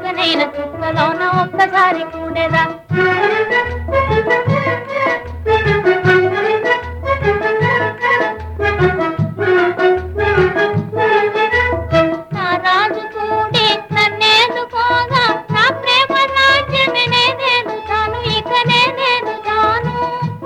చక్కనైన చుక్కలోన ఒక్కసారి కూడెదా నా రాజు కూడి నన్నేలుకోగా నా ప్రేమ రాజ్యమే నేను తాను ఇక నేను తాను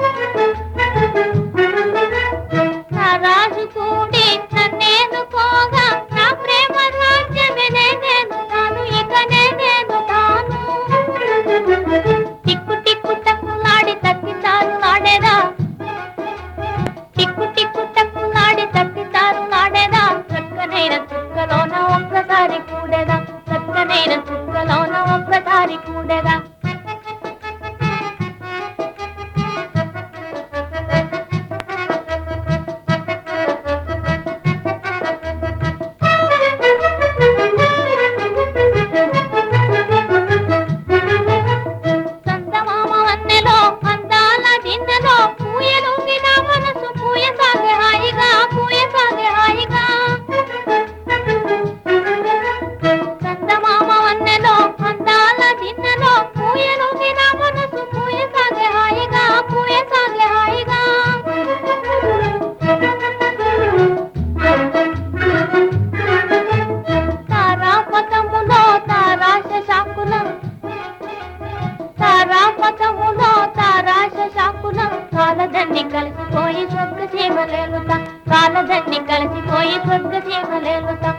నా రాజు కూడి నన్నేలుకోగా నా ప్రేమ రాజ్యమే నేను తాను ఇక నేను తాను టిక్కు టిక్కు టక్కులాడి తక్కితారు ఆడేదా టిక్కు టిక్కు టక్కులాడి తక్కితారు ఆడేదా చక్కనైన చుక్కలోన ఒక్కసారి కూడేదా చక్కనైన చుక్కలోన ఒక్కసారి కూడేదా చందమామ వన్నెలో అందాల దిన్నెలో పూయలూగి నా మనసు పూయ సాగే హాయిగా పూయ సాగే హాయిగా చందమామ వన్నెలో అందాల దిన్నెలో పూయలూగి నా మనసు పూయ సాగే హాయిగా పూయ సాగే హాయిగా తారాపథములో తారాశ శాకులం తారాపథములో తారాశ శాకులం కాలదన్ని కలిసిపోయి స్వర్గ సీమలేలుతా కాలదన్ని కలిసిపోయి స్వర్గ సీమలేలుతా